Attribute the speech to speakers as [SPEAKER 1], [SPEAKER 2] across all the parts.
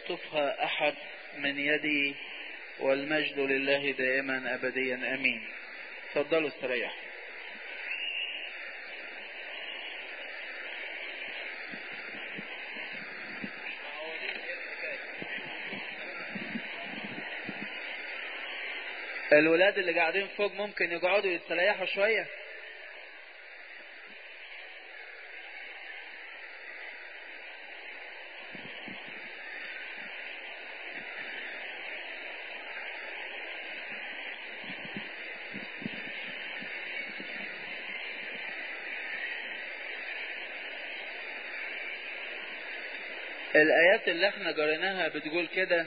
[SPEAKER 1] يخطفها أحد من يدي والمجد لله دائما أبديا أمين تفضلوا استريحوا الولاد اللي قاعدين فوق ممكن يقعدوا يستريحوا شوية الآيات اللي احنا قريناها بتقول كده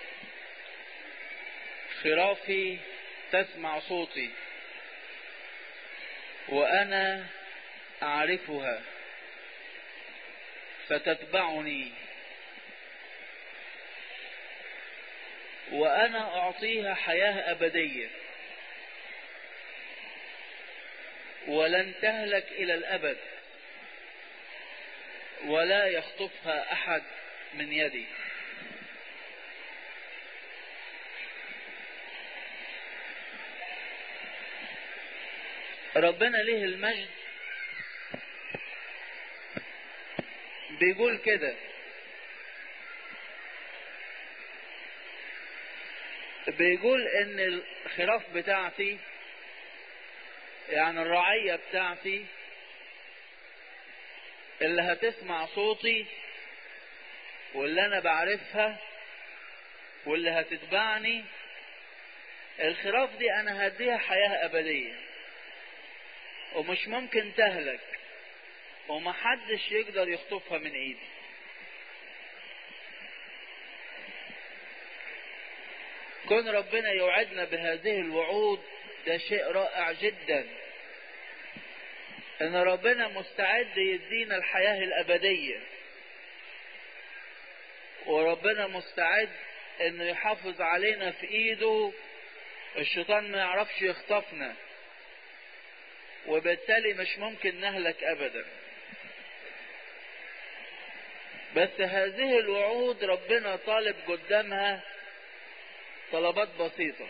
[SPEAKER 1] خرافي تسمع صوتي وأنا أعرفها فتتبعني وأنا أعطيها حياة أبدية ولن تهلك إلى الأبد ولا يخطفها أحد من يدي ربنا ليه المجد بيقول كده بيقول ان الخراف بتاعتي يعني الرعية بتاعتي اللي هتسمع صوتي واللي انا بعرفها واللي هتتبعني الخراف دي انا هديها حياة ابدية ومش ممكن تهلك ومحدش يقدر يخطفها من ايدي كون ربنا يوعدنا بهذه الوعود ده شيء رائع جدا ان ربنا مستعد يدينا الحياة الابدية وربنا مستعد انه يحافظ علينا في ايده الشيطان ما يعرفش يخطفنا وبالتالي مش ممكن نهلك ابدا بس هذه الوعود ربنا طالب قدامها طلبات بسيطة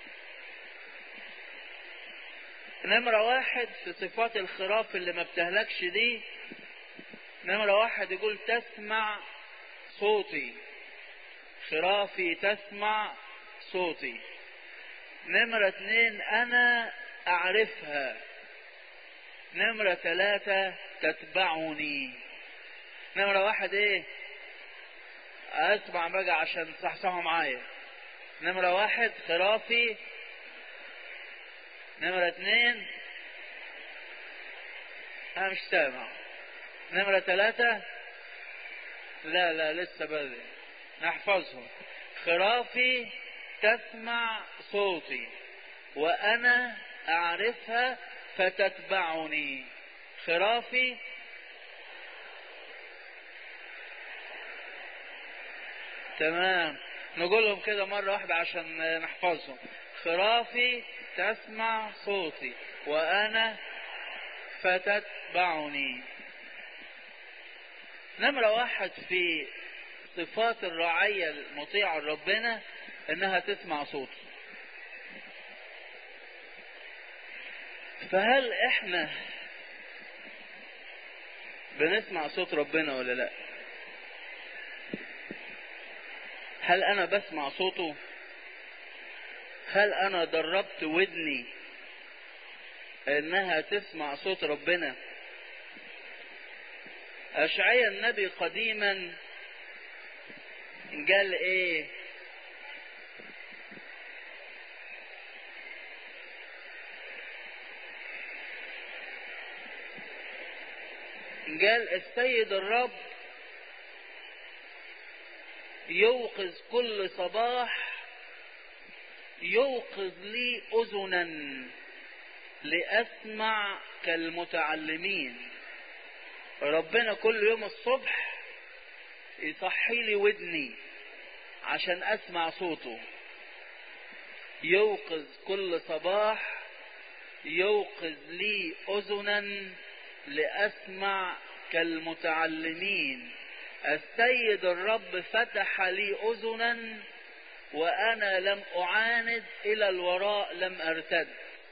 [SPEAKER 1] نمرة واحد في صفات الخراف اللي ما بتهلكش دي نمرة واحد يقول تسمع صوتي خرافي تسمع صوتي نمرة اتنين انا اعرفها نمرة ثلاثة تتبعني نمرة واحد ايه اسمع بقى عشان تصحصحوا معايا نمرة واحد خرافي نمرة اتنين انا مش سامع نمرة ثلاثة لا لا لسه بدري نحفظهم خرافي تسمع صوتي وانا اعرفها فتتبعني خرافي تمام نقولهم كده مرة واحدة عشان نحفظهم خرافي تسمع صوتي وأنا فتتبعني نمرة واحد في صفات الرعية المطيعة لربنا انها تسمع صوته فهل احنا بنسمع صوت ربنا ولا لا هل انا بسمع صوته هل انا دربت ودني انها تسمع صوت ربنا اشعيا النبي قديما قال ايه قال السيد الرب يوقظ كل صباح يوقظ لي اذنا لاسمع كالمتعلمين ربنا كل يوم الصبح يصحي لي ودني عشان اسمع صوته يوقظ كل صباح يوقظ لي اذنا لاسمع كالمتعلمين السيد الرب فتح لي اذنا وانا لم اعاند الى الوراء لم ارتد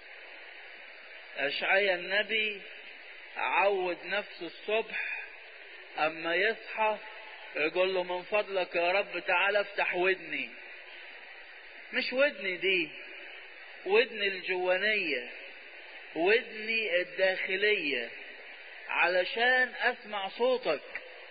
[SPEAKER 1] اشعيا النبي عود نفسه الصبح اما يصحى يقول له من فضلك يا رب تعالى افتح ودني مش ودني دي ودني الجوانية ودني الداخلية علشان اسمع صوتك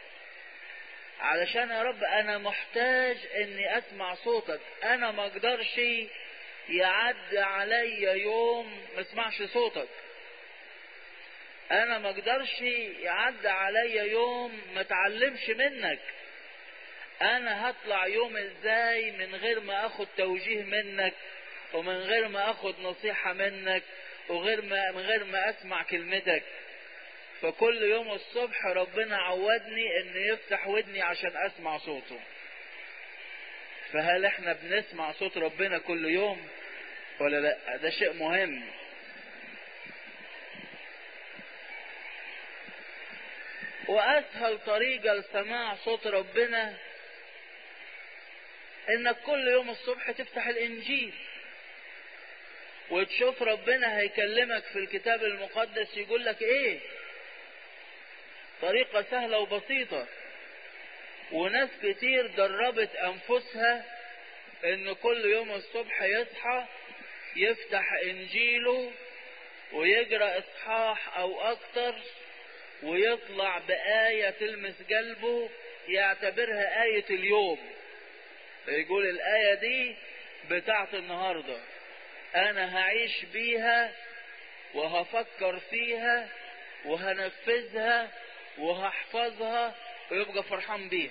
[SPEAKER 1] علشان يا رب انا محتاج اني اسمع صوتك انا ما اقدرش يعدي عليا يوم ما اسمعش صوتك انا ما اقدرش يعدي عليا يوم ما اتعلمش منك انا هطلع يوم ازاي من غير ما اخد توجيه منك ومن غير ما اخد نصيحة منك وغير ما من غير ما اسمع كلمتك فكل يوم الصبح ربنا عودني ان يفتح ودني عشان اسمع صوته فهل احنا بنسمع صوت ربنا كل يوم ولا لا ده شيء مهم واسهل طريقة لسماع صوت ربنا انك كل يوم الصبح تفتح الانجيل وتشوف ربنا هيكلمك في الكتاب المقدس يقول لك ايه طريقة سهلة وبسيطة وناس كتير دربت انفسها ان كل يوم الصبح يصحى يفتح انجيله ويقرا اصحاح او اكتر ويطلع بآية تلمس قلبه يعتبرها آية اليوم يقول الآية دي بتاعت النهاردة أنا هعيش بيها وهفكر فيها وهنفذها وهحفظها ويبقى فرحان بيها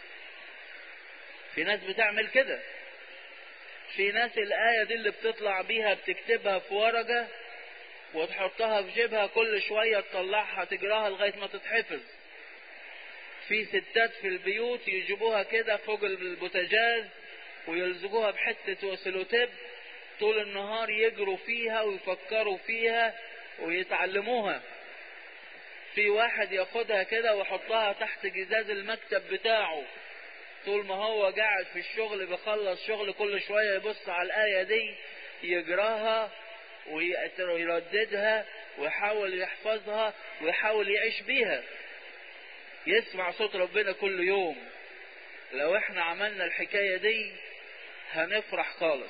[SPEAKER 1] في ناس بتعمل كده في ناس الآية دي اللي بتطلع بيها بتكتبها في ورقة وتحطها في جيبها كل شوية تطلعها تجراها لغاية ما تتحفظ في ستات في البيوت يجيبوها كده فوق البوتاجاز ويلزقوها بحتة وسلوتيب طول النهار يجروا فيها ويفكروا فيها ويتعلموها في واحد ياخدها كده ويحطها تحت جزاز المكتب بتاعه طول ما هو قاعد في الشغل بيخلص شغل كل شوية يبص على الآية دي يجراها ويرددها ويحاول يحفظها ويحاول يعيش بيها يسمع صوت ربنا كل يوم لو احنا عملنا الحكاية دي هنفرح خالص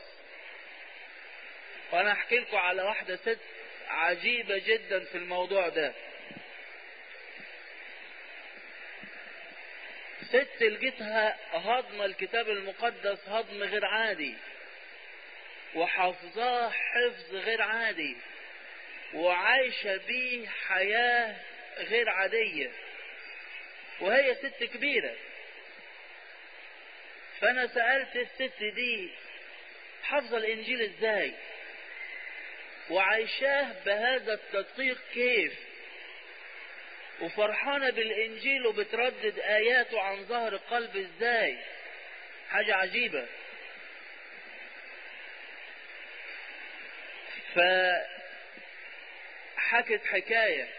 [SPEAKER 1] وانا احكي لكم على واحدة ست عجيبة جدا في الموضوع ده ست لقيتها هضم الكتاب المقدس هضم غير عادي وحافظاه حفظ غير عادي وعايشة بيه حياة غير عادية وهي ست كبيرة فأنا سألت الست دي حافظة الإنجيل إزاي وعايشاه بهذا التدقيق كيف وفرحانة بالإنجيل وبتردد آياته عن ظهر القلب إزاي حاجة عجيبة فحكت حكاية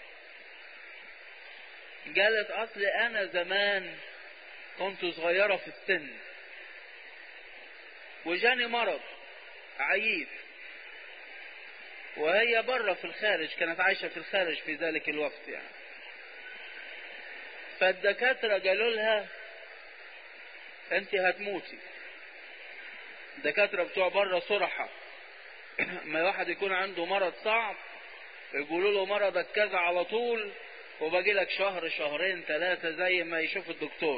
[SPEAKER 1] قالت أصل أنا زمان كنت صغيرة في السن وجاني مرض عييب وهي بره في الخارج كانت عايشة في الخارج في ذلك الوقت يعني فالدكاترة قالوا لها انت هتموتي الدكاترة بتوع بره صرحة ما واحد يكون عنده مرض صعب يقولوا له مرضك كذا على طول وباقي لك شهر شهرين ثلاثة زي ما يشوف الدكتور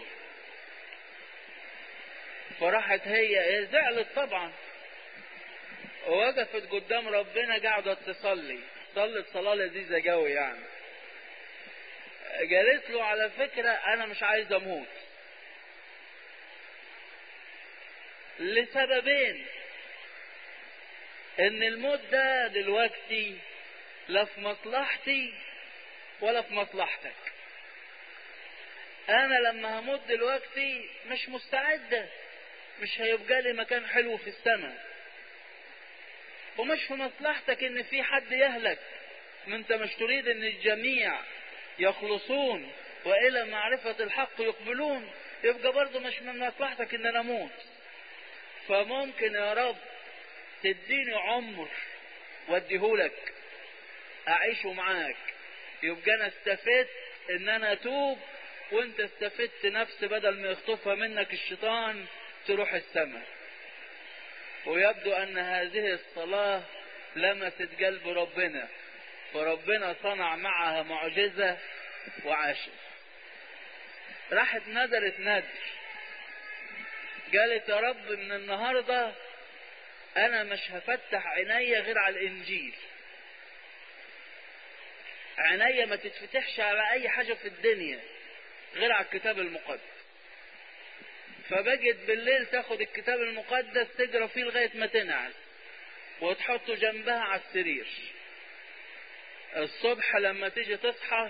[SPEAKER 1] فراحت هي زعلت طبعا ووقفت قدام ربنا قاعدة تصلي صلت صلاة لذيذة قوي يعني قالت له على فكرة أنا مش عايز أموت لسببين إن الموت ده دلوقتي لا في مصلحتي ولا في مصلحتك أنا لما هموت دلوقتي مش مستعدة مش هيبقى لي مكان حلو في السماء ومش في مصلحتك ان في حد يهلك ما انت مش تريد ان الجميع يخلصون والى معرفة الحق يقبلون يبقى برضه مش من مصلحتك ان انا اموت فممكن يا رب تديني عمر واديهولك اعيشه معاك يبقى انا استفدت ان انا اتوب وانت استفدت نفس بدل ما يخطفها منك الشيطان تروح السماء ويبدو ان هذه الصلاة لمست قلب ربنا فربنا صنع معها معجزة وعاشت راحت ندرت ندر قالت يا رب من النهاردة انا مش هفتح عينيا غير على الانجيل عينيا ما تتفتحش على اي حاجة في الدنيا غير على الكتاب المقدس فبجت بالليل تاخد الكتاب المقدس تجرى فيه لغاية ما تنعس وتحطه جنبها على السرير الصبح لما تيجي تصحى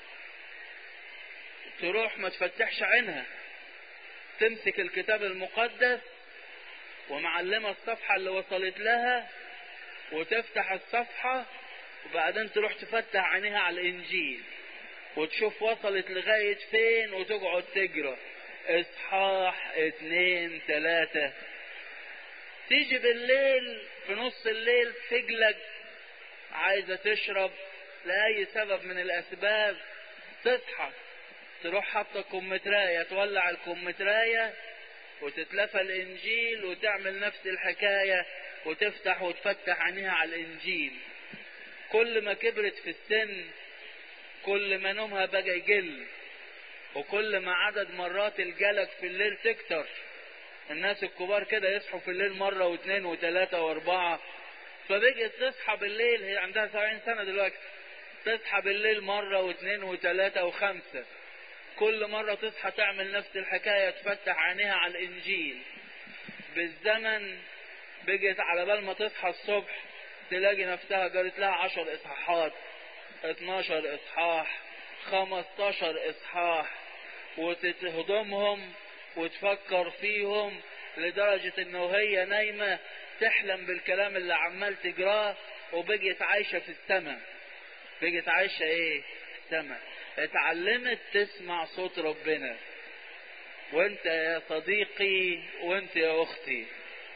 [SPEAKER 1] تروح ما تفتحش عينها تمسك الكتاب المقدس ومعلمة الصفحة اللي وصلت لها وتفتح الصفحة وبعدين تروح تفتح عينيها على الإنجيل وتشوف وصلت لغاية فين وتقعد تجرى اصحاح اتنين تلاتة تيجي بالليل في نص الليل تجلج عايزة تشرب لأي سبب من الأسباب تصحى تروح حاطة كمتراية تولع الكمتراية وتتلفى الإنجيل وتعمل نفس الحكاية وتفتح وتفتح عينيها على الإنجيل كل ما كبرت في السن كل ما نومها بقى يقل وكل ما عدد مرات الجلج في الليل تكتر الناس الكبار كده يصحوا في الليل مرة واثنين وثلاثة واربعة فبقت تصحى بالليل هي عندها سبعين سنة دلوقتي تصحى بالليل مرة واثنين وثلاثة وخمسة كل مرة تصحى تعمل نفس الحكاية تفتح عينيها على الإنجيل بالزمن بقت على بال ما تصحى الصبح تلاقي نفسها قالت لها عشر إصحاحات 12 إصحاح 15 إصحاح وتهضمهم وتفكر فيهم لدرجة انه هي نايمة تحلم بالكلام اللي عمال تجراه وبقيت عايشة في السماء بقيت عايشة ايه في السماء اتعلمت تسمع صوت ربنا وانت يا صديقي وانت يا اختي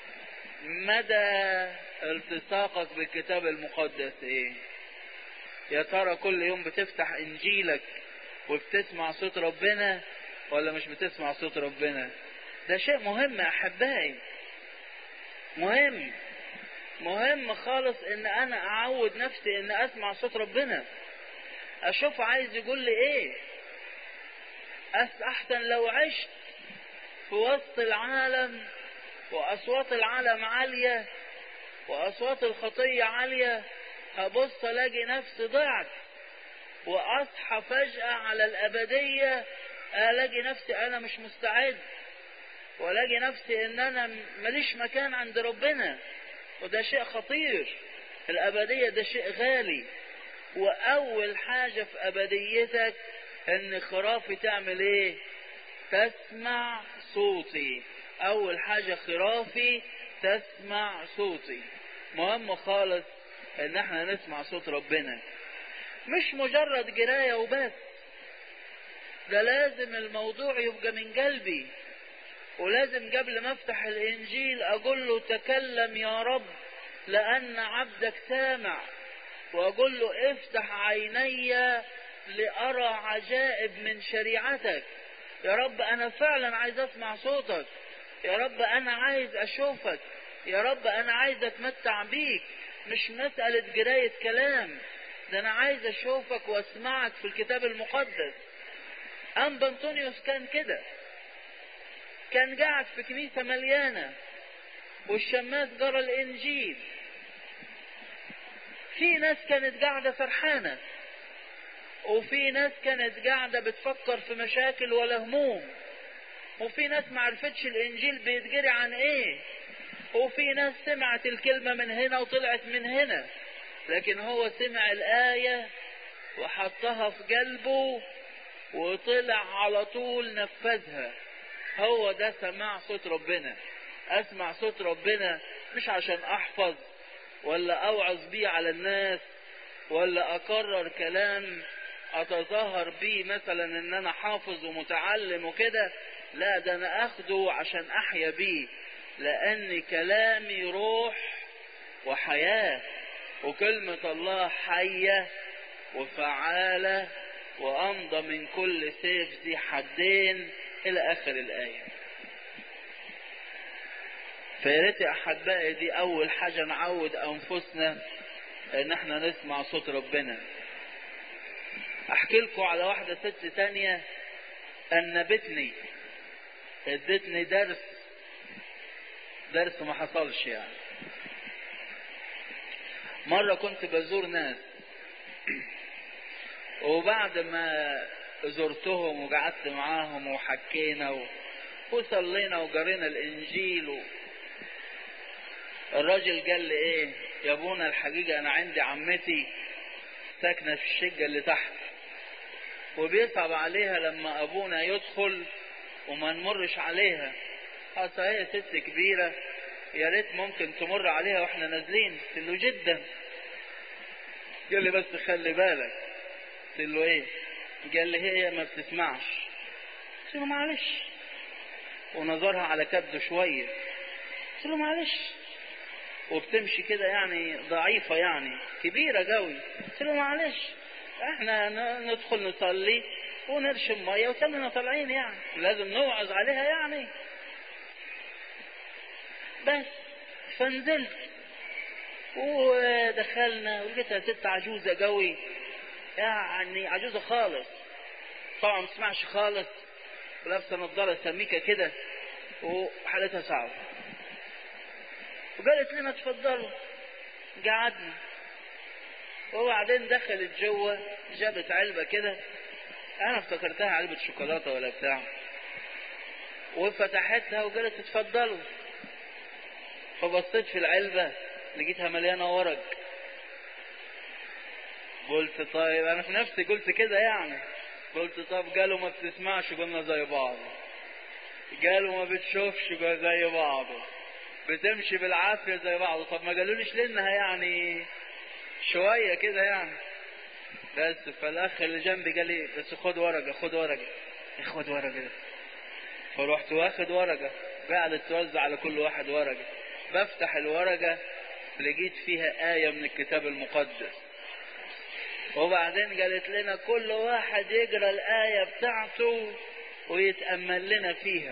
[SPEAKER 1] مدى التصاقك بالكتاب المقدس ايه يا ترى كل يوم بتفتح انجيلك وبتسمع صوت ربنا ولا مش بتسمع صوت ربنا ده شيء مهم احبائي مهم مهم خالص ان انا اعود نفسي ان اسمع صوت ربنا اشوف عايز يقول لي ايه احسن لو عشت في وسط العالم واصوات العالم عالية واصوات الخطية عالية هبص الاقي نفسي ضعت واصحى فجأة على الابدية الاقي نفسي انا مش مستعد والاقي نفسي ان انا ماليش مكان عند ربنا وده شيء خطير الابدية ده شيء غالي واول حاجة في ابديتك ان خرافي تعمل ايه تسمع صوتي اول حاجة خرافي تسمع صوتي مهم خالص ان احنا نسمع صوت ربنا مش مجرد جراية وبس ده لازم الموضوع يبقى من قلبي ولازم قبل ما افتح الانجيل اقول له تكلم يا رب لان عبدك سامع واقول له افتح عيني لارى عجائب من شريعتك يا رب انا فعلا عايز اسمع صوتك يا رب انا عايز اشوفك يا رب انا عايز اتمتع بيك مش مسألة جراية كلام ده انا عايز اشوفك واسمعك في الكتاب المقدس ام بنطونيوس كان كده كان قاعد في كنيسة مليانة والشماس جرى الانجيل في ناس كانت قاعدة فرحانة وفي ناس كانت قاعدة بتفكر في مشاكل ولا هموم وفي ناس ما عرفتش الانجيل بيتجري عن ايه وفي ناس سمعت الكلمة من هنا وطلعت من هنا لكن هو سمع الآية وحطها في قلبه وطلع على طول نفذها هو ده سماع صوت ربنا اسمع صوت ربنا مش عشان احفظ ولا اوعظ بيه على الناس ولا اكرر كلام اتظاهر بيه مثلا ان انا حافظ ومتعلم وكده لا ده انا اخده عشان احيا بيه لان كلامي روح وحياة وكلمة الله حية وفعالة وامضى من كل سيف ذي حدين الى اخر الايه فياريت يا احبائي دي اول حاجة نعود انفسنا ان احنا نسمع صوت ربنا احكي لكم على واحدة ست تانية انبتني ادتني درس درس ما حصلش يعني مرة كنت بزور ناس وبعد ما زرتهم وقعدت معاهم وحكينا و... وصلينا وقرينا الانجيل و... الراجل قال لي ايه يا ابونا الحقيقة انا عندي عمتي ساكنة في الشقة اللي تحت وبيصعب عليها لما ابونا يدخل وما نمرش عليها اصل هي ست كبيرة يا ريت ممكن تمر عليها واحنا نازلين قلت له جدا قال لي بس خلي بالك قلت له ايه قال لي هي ما بتسمعش قلت له معلش ونظرها على كبده شوية قلت له معلش وبتمشي كده يعني ضعيفة يعني كبيرة قوي قلت له معلش احنا ندخل نصلي ونرشم مية وتمنا طالعين يعني لازم نوعظ عليها يعني بس فنزلت ودخلنا ولقيتها ست عجوزة قوي يعني عجوزة خالص طبعا ما تسمعش خالص ولابسة نظارة سميكة كده وحالتها صعبة وقالت لنا اتفضلوا قعدنا وبعدين دخلت جوه جابت علبة كده انا افتكرتها علبة شوكولاتة ولا بتاع وفتحتها وقالت اتفضلوا فبصيت في العلبة لقيتها مليانة ورق قلت طيب انا في نفسي قلت كده يعني قلت طب قالوا ما بتسمعش قلنا زي بعض قالوا ما بتشوفش قلنا زي بعض بتمشي بالعافية زي بعض طب ما قالوليش لانها يعني شوية كده يعني بس فالاخ اللي جنبي قال لي بس خد ورقة خد ورقة خد ورقة ده فرحت واخد ورقة قعدت توزع على كل واحد ورقة بفتح الورقة لقيت فيها آية من الكتاب المقدس وبعدين قالت لنا كل واحد يقرأ الآية بتاعته ويتأمل لنا فيها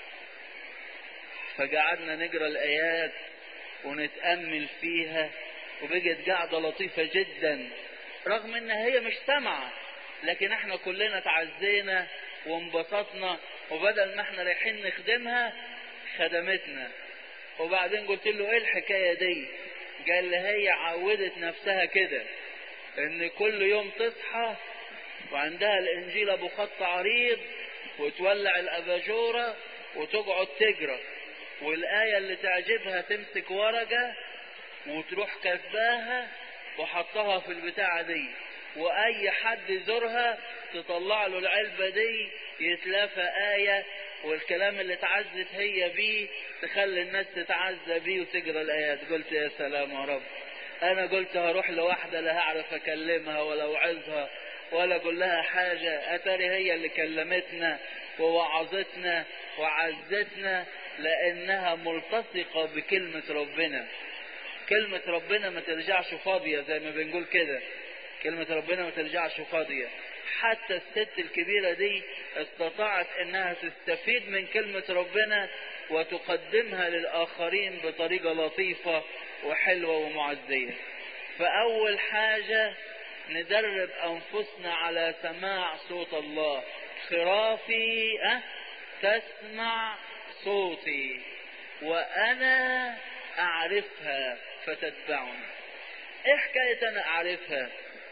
[SPEAKER 1] فقعدنا نقرأ الآيات ونتأمل فيها وبقت قاعدة لطيفة جدا رغم ان هي مش سامعة لكن احنا كلنا تعزينا وانبسطنا وبدل ما احنا رايحين نخدمها خدمتنا وبعدين قلت له ايه الحكاية دي قال لي هي عودت نفسها كده ان كل يوم تصحى وعندها الانجيل ابو خط عريض وتولع الاباجورة وتقعد تقرا والاية اللي تعجبها تمسك ورقة وتروح كتباها وحطها في البتاعة دي واي حد يزورها تطلع له العلبة دي يتلافى آية والكلام اللي اتعزت هي بيه تخلي الناس تتعزى بيه وتقرا الايات قلت يا سلام يا رب انا قلت هروح لواحدة لا هعرف اكلمها ولا اوعظها ولا اقول لها حاجة اتاري هي اللي كلمتنا ووعظتنا وعزتنا لانها ملتصقة بكلمة ربنا كلمة ربنا ما ترجعش فاضية زي ما بنقول كده كلمة ربنا ما ترجعش فاضية حتى الست الكبيرة دي استطاعت انها تستفيد من كلمة ربنا وتقدمها للآخرين بطريقة لطيفة وحلوة ومعزية فأول حاجة ندرب أنفسنا على سماع صوت الله خرافي أه تسمع صوتي وأنا أعرفها فتتبعني إيه حكاية أنا أعرفها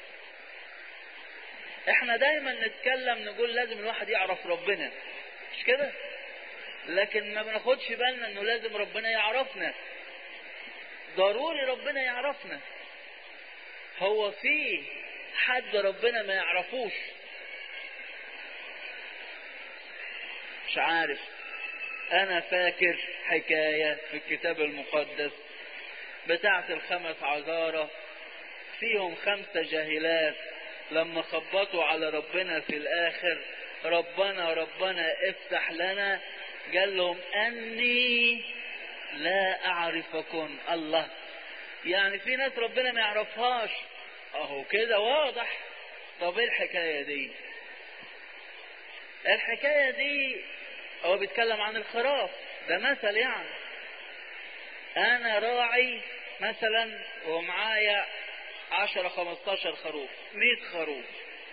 [SPEAKER 1] احنا دايما نتكلم نقول لازم الواحد يعرف ربنا مش كده لكن ما بناخدش بالنا انه لازم ربنا يعرفنا ضروري ربنا يعرفنا هو في حد ربنا ما يعرفوش مش عارف انا فاكر حكاية في الكتاب المقدس بتاعت الخمس عذارة فيهم خمسة جاهلات لما خبطوا على ربنا في الاخر ربنا ربنا افتح لنا قال لهم اني لا اعرفكم الله يعني في ناس ربنا ما يعرفهاش اهو كده واضح طب ايه الحكايه دي الحكايه دي هو بيتكلم عن الخراف ده مثل يعني انا راعي مثلا ومعايا عشرة خمستاشر خروف مئة خروف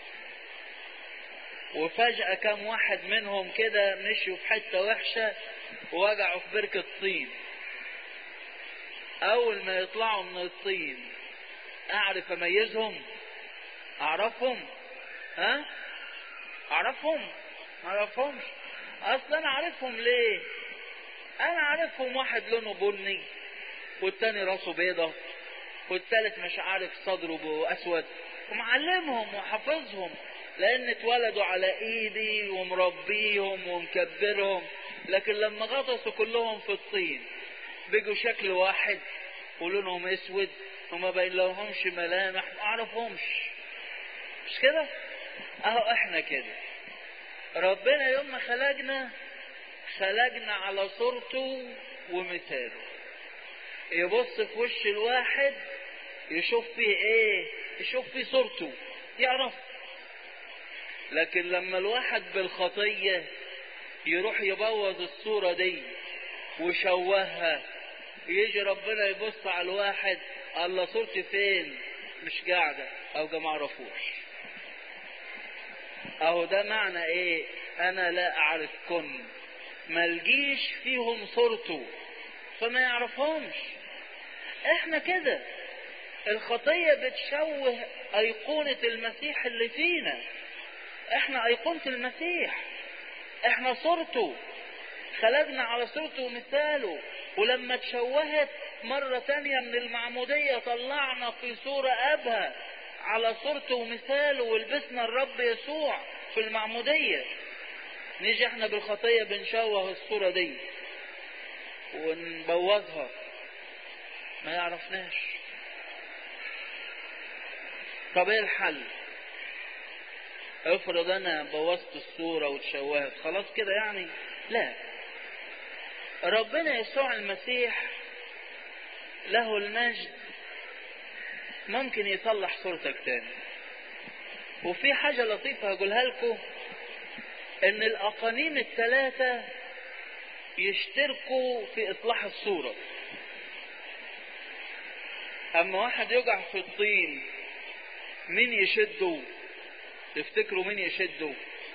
[SPEAKER 1] وفجأة كم واحد منهم كده مشوا في حتة وحشة ووقعوا في بركة طين أول ما يطلعوا من الطين أعرف أميزهم أعرفهم ها أعرفهم ما أعرفهمش أصلا أنا أعرفهم ليه أنا أعرفهم واحد لونه بني والتاني راسه بيضة والتالت مش عارف صدره أسود ومعلمهم وحافظهم لأن اتولدوا على إيدي ومربيهم ومكبرهم لكن لما غطسوا كلهم في الطين بقوا شكل واحد ولونهم اسود وما بين لهمش ملامح ما اعرفهمش مش كده اهو احنا كده ربنا يوم ما خلقنا خلقنا على صورته ومثاله يبص في وش الواحد يشوف فيه ايه يشوف فيه صورته يعرف لكن لما الواحد بالخطية يروح يبوظ الصورة دي ويشوهها يجي ربنا يبص على الواحد الله صورتي فين مش قاعدة او ما اعرفوش اهو ده معنى ايه انا لا اعرفكن ملجيش فيهم صورته فما يعرفهمش احنا كده الخطية بتشوه ايقونة المسيح اللي فينا احنا ايقونة المسيح احنا صورته خلقنا على صورته ومثاله ولما تشوهت مرة تانية من المعمودية طلعنا في صورة أبها على صورته ومثاله ولبسنا الرب يسوع في المعمودية نيجي احنا بالخطية بنشوه الصورة دي ونبوظها ما يعرفناش طب ايه الحل افرض انا بوظت الصورة وتشوهت خلاص كده يعني لا ربنا يسوع المسيح له المجد ممكن يصلح صورتك تاني وفي حاجة لطيفة هقولها لكم ان الاقانيم الثلاثة يشتركوا في اصلاح الصورة اما واحد يقع في الطين مين يشده تفتكروا مين يشده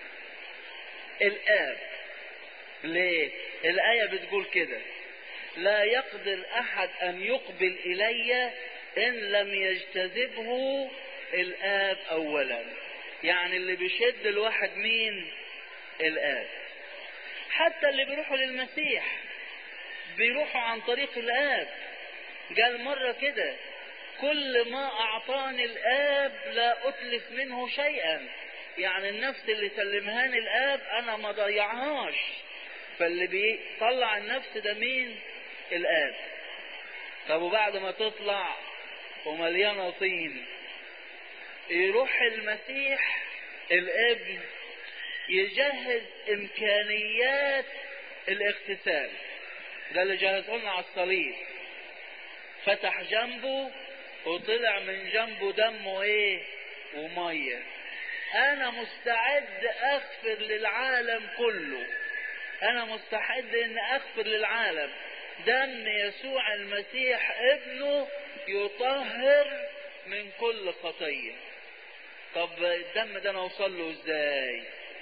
[SPEAKER 1] الاب ليه الآية بتقول كده لا يقدر أحد أن يقبل إلي إن لم يجتذبه الآب أولا يعني اللي بيشد الواحد مين الآب حتى اللي بيروحوا للمسيح بيروحوا عن طريق الآب قال مرة كده كل ما أعطاني الآب لا أتلف منه شيئا يعني النفس اللي سلمهاني الآب أنا ما ضيعهاش فاللي بيطلع النفس ده مين الآب طب وبعد ما تطلع ومليانة طين يروح المسيح الابن يجهز امكانيات الاغتسال ده اللي جهزه لنا على الصليب فتح جنبه وطلع من جنبه دمه ايه وميه انا مستعد اغفر للعالم كله انا مستعد ان اغفر للعالم دم يسوع المسيح ابنه يطهر من كل خطيه طب الدم ده انا اوصل له ازاي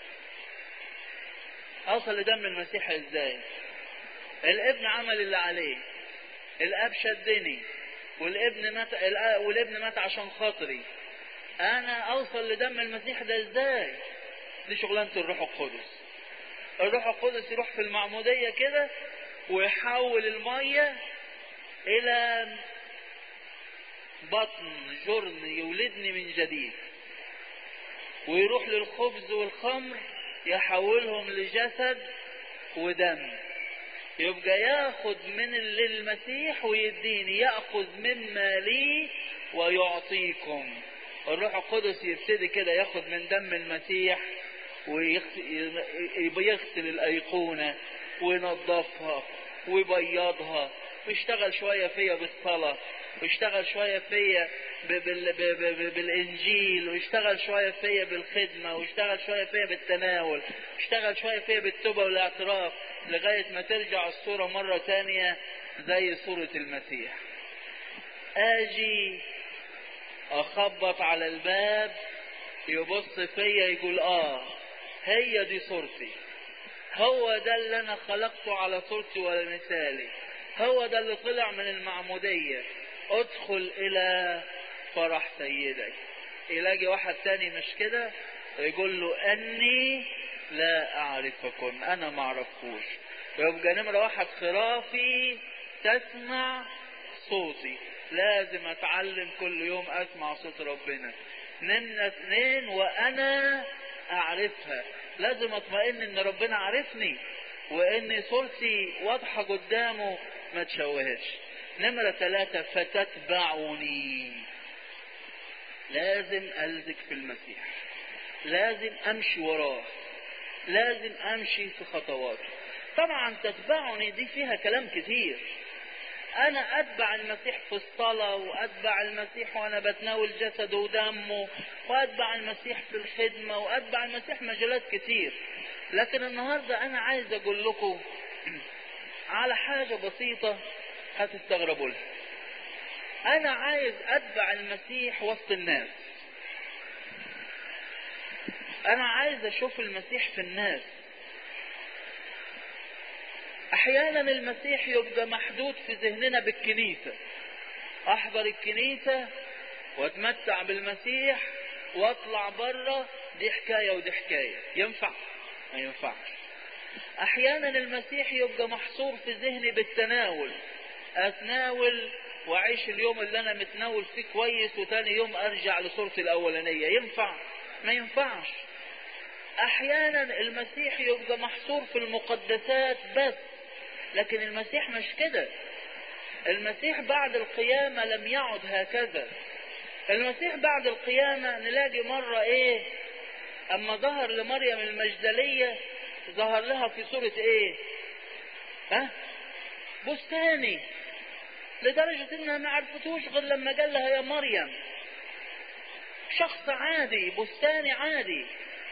[SPEAKER 1] اوصل لدم المسيح ازاي الابن عمل اللي عليه الاب شدني والابن مات والابن مات عشان خاطري انا اوصل لدم المسيح ده ازاي دي شغلانه الروح القدس الروح القدس يروح في المعموديه كده ويحول الميه الى بطن جرن يولدني من جديد ويروح للخبز والخمر يحولهم لجسد ودم يبقى ياخد من اللي المسيح ويديني ياخذ مما لي ويعطيكم الروح القدس يبتدي كده ياخد من دم المسيح ويغسل الأيقونة وينظفها ويبيضها ويشتغل شوية فيا بالصلاة ويشتغل شوية فيا بالإنجيل ويشتغل شوية فيا بالخدمة ويشتغل شوية فيا بالتناول ويشتغل شوية فيا بالتوبة والاعتراف لغاية ما ترجع الصورة مرة تانية زي صورة المسيح اجي اخبط على الباب يبص فيا يقول اه هي دي صورتي هو ده اللي انا خلقته على صورتي ومثالي هو ده اللي طلع من المعمودية ادخل الى فرح سيدك يلاقي واحد تاني مش كده يقول له اني لا اعرفكم انا ما اعرفكوش يبقى نمرة واحد خرافي تسمع صوتي لازم اتعلم كل يوم اسمع صوت ربنا نمرة اثنين وانا اعرفها لازم اطمئن ان ربنا عارفني وان صورتي واضحة قدامه ما تشوهش نمرة ثلاثة فتتبعني لازم ألزق في المسيح لازم أمشي وراه لازم أمشي في خطواته طبعا تتبعني دي فيها كلام كتير أنا أتبع المسيح في الصلاة وأتبع المسيح وأنا بتناول جسده ودمه وأتبع المسيح في الخدمة وأتبع المسيح مجالات كتير لكن النهاردة أنا عايز أقول لكم على حاجة بسيطة هتستغربوا لها انا عايز اتبع المسيح وسط الناس انا عايز اشوف المسيح في الناس احيانا المسيح يبقى محدود في ذهننا بالكنيسة احضر الكنيسة واتمتع بالمسيح واطلع بره دي حكاية ودي حكاية ينفع ما ينفعش احيانا المسيح يبقى محصور في ذهني بالتناول اتناول واعيش اليوم اللي انا متناول فيه كويس وتاني يوم ارجع لصورتي الاولانية ينفع ما ينفعش احيانا المسيح يبقى محصور في المقدسات بس لكن المسيح مش كده المسيح بعد القيامة لم يعد هكذا المسيح بعد القيامة نلاقي مرة ايه اما ظهر لمريم المجدلية ظهر لها في صورة ايه ها بستاني لدرجة انها ما عرفتوش غير لما قال لها يا مريم شخص عادي بستاني عادي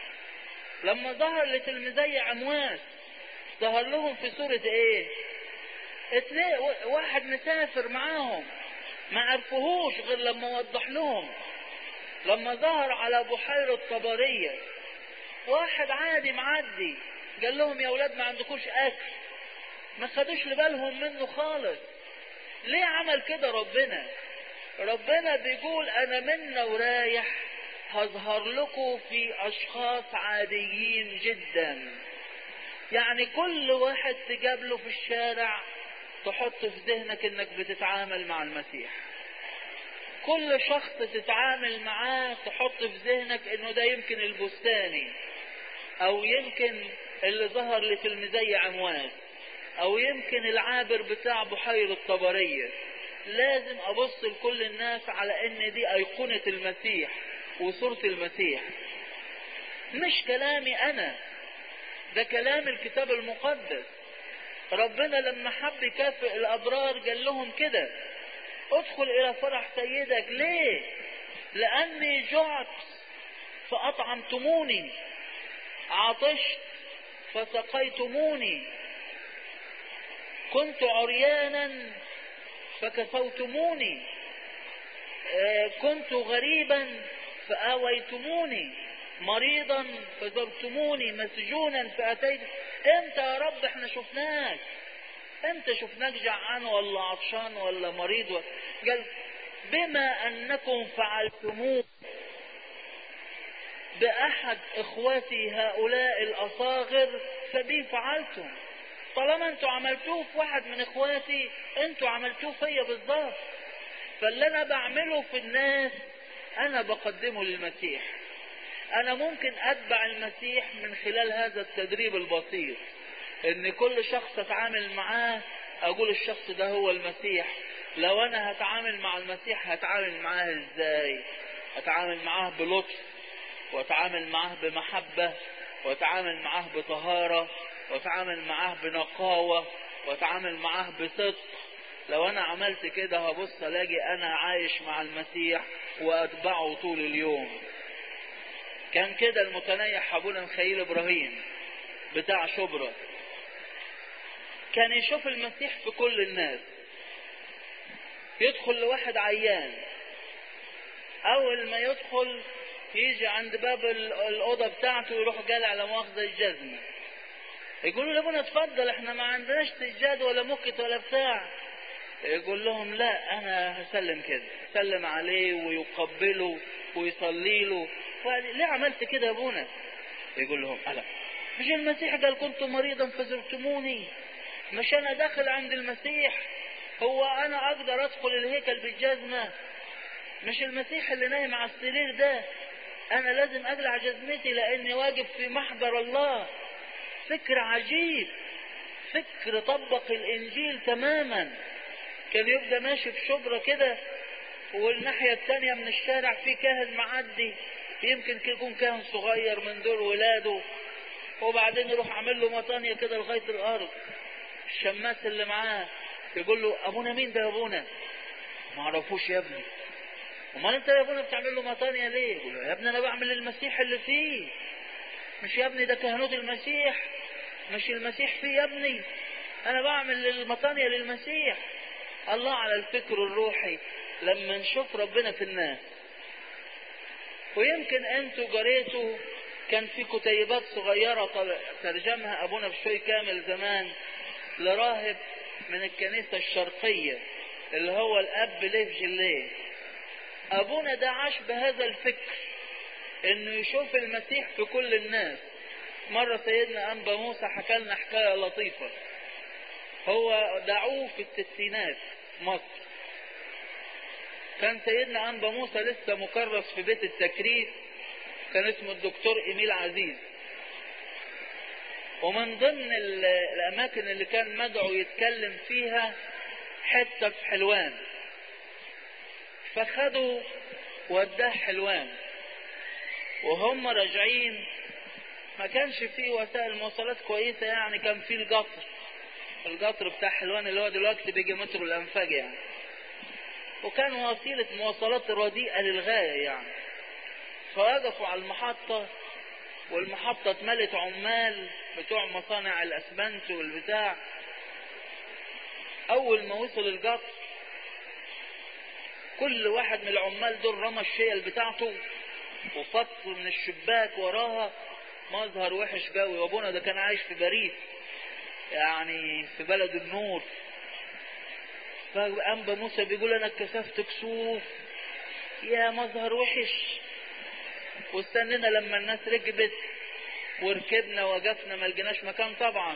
[SPEAKER 1] لما ظهر لتلميذي عمواس ظهر لهم في صورة ايه اتنين واحد مسافر معاهم ما عرفوهوش غير لما وضح لهم لما ظهر على بحيرة طبرية واحد عادي معدي قال لهم يا اولاد ما عندكوش اكل ما خدوش لبالهم منه خالص ليه عمل كده ربنا ربنا بيقول انا منا ورايح هظهر لكم في اشخاص عاديين جدا يعني كل واحد تقابله في الشارع تحط في ذهنك انك بتتعامل مع المسيح كل شخص تتعامل معاه تحط في ذهنك انه ده يمكن البستاني او يمكن اللي ظهر لتلميذي عمواس او يمكن العابر بتاع بحيرة طبرية لازم ابص لكل الناس على ان دي ايقونة المسيح وصورة المسيح مش كلامي انا ده كلام الكتاب المقدس ربنا لما حب يكافئ الابرار قال لهم كده ادخل الى فرح سيدك ليه لاني جعت فاطعمتموني عطشت فسقيتموني كنت عريانا فكسوتموني كنت غريبا فآويتموني مريضا فزرتموني مسجونا فأتيت امتى يا رب احنا شفناك امتى شفناك جعان ولا عطشان ولا مريض و... قال بما انكم فعلتموه باحد اخوتي هؤلاء الاصاغر فبي فعلتم طالما انتوا عملتوه في واحد من اخواتي انتوا عملتوه فيا بالظبط فاللي انا بعمله في الناس انا بقدمه للمسيح انا ممكن اتبع المسيح من خلال هذا التدريب البسيط ان كل شخص اتعامل معاه اقول الشخص ده هو المسيح لو انا هتعامل مع المسيح هتعامل معاه ازاي اتعامل معاه بلطف واتعامل معاه بمحبة واتعامل معاه بطهارة واتعامل معاه بنقاوة واتعامل معاه بصدق لو انا عملت كده هبص الاقي انا عايش مع المسيح واتبعه طول اليوم كان كده المتنيح ابونا مخيل ابراهيم بتاع شبرا كان يشوف المسيح في كل الناس يدخل لواحد عيان اول ما يدخل يجي عند باب الاوضه بتاعته يروح جالع على مؤاخذه الجزمه يقولوا لابونا اتفضل احنا ما عندناش سجاد ولا مكت ولا بتاع يقول لهم لا انا هسلم كده سلم عليه ويقبله ويصلي له ليه عملت كده يا ابونا يقول لهم الا مش المسيح قال كنت مريضا فزرتموني مش انا داخل عند المسيح هو انا اقدر ادخل الهيكل بالجزمه مش المسيح اللي نايم على السرير ده انا لازم اقلع جزمتي لاني واقف في محضر الله فكر عجيب فكر طبق الانجيل تماما كان يبقى ماشي في شبرا كده والناحية التانية من الشارع في كاهن معدي يمكن يكون كاهن صغير من دول ولاده وبعدين يروح عامل له مطانية كده لغاية الأرض الشماس اللي معاه يقول له أبونا مين ده يا أبونا؟ ما اعرفوش يا ابني امال انت يا ابونا بتعمل له مطانية ليه؟ يقول له يا ابني انا بعمل المسيح اللي فيه مش يا ابني ده كهنوت المسيح مش المسيح فيه يا ابني انا بعمل المطانية للمسيح الله على الفكر الروحي لما نشوف ربنا في الناس ويمكن انتوا قريتوا كان في كتيبات صغيرة ترجمها ابونا بشوي كامل زمان لراهب من الكنيسة الشرقية اللي هو الاب ليف جليه ابونا ده عاش بهذا الفكر انه يشوف المسيح في كل الناس مرة سيدنا انبا موسى حكى لنا حكاية لطيفة هو دعوه في الستينات مصر كان سيدنا أنبا موسى لسه مكرس في بيت التكريس كان اسمه الدكتور إيميل عزيز ومن ضمن الأماكن اللي كان مدعو يتكلم فيها حتة في حلوان فخدوا وداه حلوان وهم راجعين ما كانش فيه وسائل مواصلات كويسة يعني كان فيه القطر القطر بتاع حلوان اللي هو دلوقتي بيجي مترو الأنفاق يعني وكان وسيلة مواصلات رديئة للغاية يعني فوقفوا على المحطة والمحطة اتملت عمال بتوع مصانع الأسمنت والبتاع أول ما وصل القطر كل واحد من العمال دول رمى الشيل بتاعته وفط من الشباك وراها مظهر وحش قوي وابونا ده كان عايش في باريس يعني في بلد النور فأنبا موسى بيقول أنا اتكسفت كسوف يا مظهر وحش واستنينا لما الناس ركبت وركبنا وقفنا ما لقيناش مكان طبعا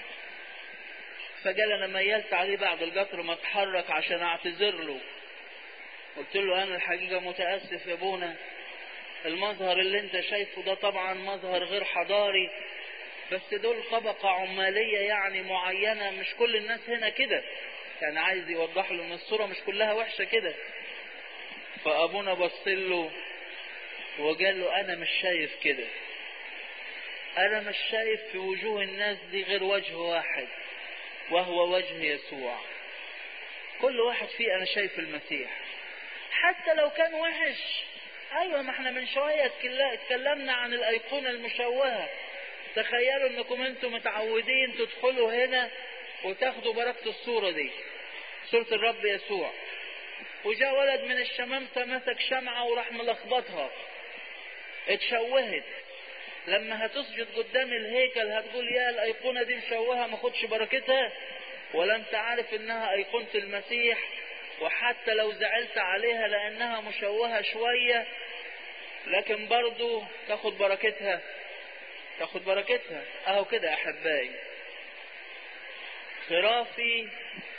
[SPEAKER 1] فقال انا ميلت عليه بعد القطر ما اتحرك عشان اعتذر له قلت له انا الحقيقة متأسف يا ابونا المظهر اللي انت شايفه ده طبعا مظهر غير حضاري بس دول طبقة عمالية يعني معينة مش كل الناس هنا كده كان عايز يوضح له ان الصورة مش كلها وحشة كده فابونا بص له وقال له انا مش شايف كده انا مش شايف في وجوه الناس دي غير وجه واحد وهو وجه يسوع كل واحد فيه انا شايف المسيح حتى لو كان وحش ايوه ما احنا من شوية اتكلمنا عن الايقونة المشوهة تخيلوا انكم انتم متعودين تدخلوا هنا وتاخدوا بركة الصورة دي صورة الرب يسوع وجاء ولد من الشمامسة مسك شمعة وراح ملخبطها اتشوهت لما هتسجد قدام الهيكل هتقول يا الايقونة دي مشوهة ما خدش بركتها ولا انت عارف انها ايقونة المسيح وحتى لو زعلت عليها لانها مشوهة شوية لكن برضو تاخد بركتها تاخد بركتها اهو كده يا احبائي خرافي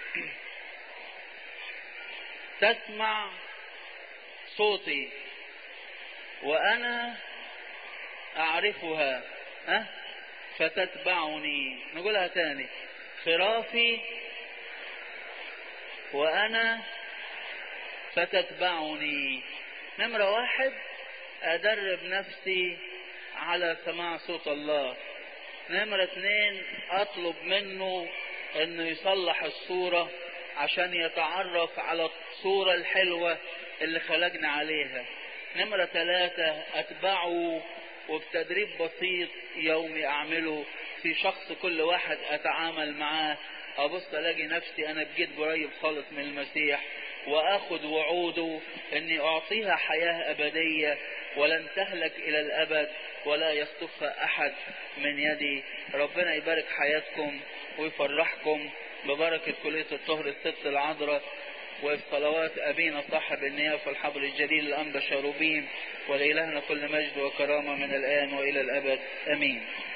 [SPEAKER 1] تسمع صوتي وانا اعرفها ها فتتبعني نقولها تاني خرافي وانا فتتبعني نمرة واحد أدرب نفسي على سماع صوت الله نمرة اتنين أطلب منه إنه يصلح الصورة عشان يتعرف على الصورة الحلوة اللي خلقنا عليها نمرة ثلاثة أتبعه وبتدريب بسيط يومي أعمله في شخص كل واحد أتعامل معاه أبص ألاقي نفسي أنا بجد قريب خالص من المسيح وآخد وعوده إني أعطيها حياة أبدية ولن تهلك إلى الأبد ولا يصطفها أحد من يدي ربنا يبارك حياتكم ويفرحكم ببركة كلية الطهر الست العذراء وفي صلوات أبينا صاحب النيافة الحبر الجليل الأنبا شاروبيم ولإلهنا كل مجد وكرامة من الآن وإلى الأبد أمين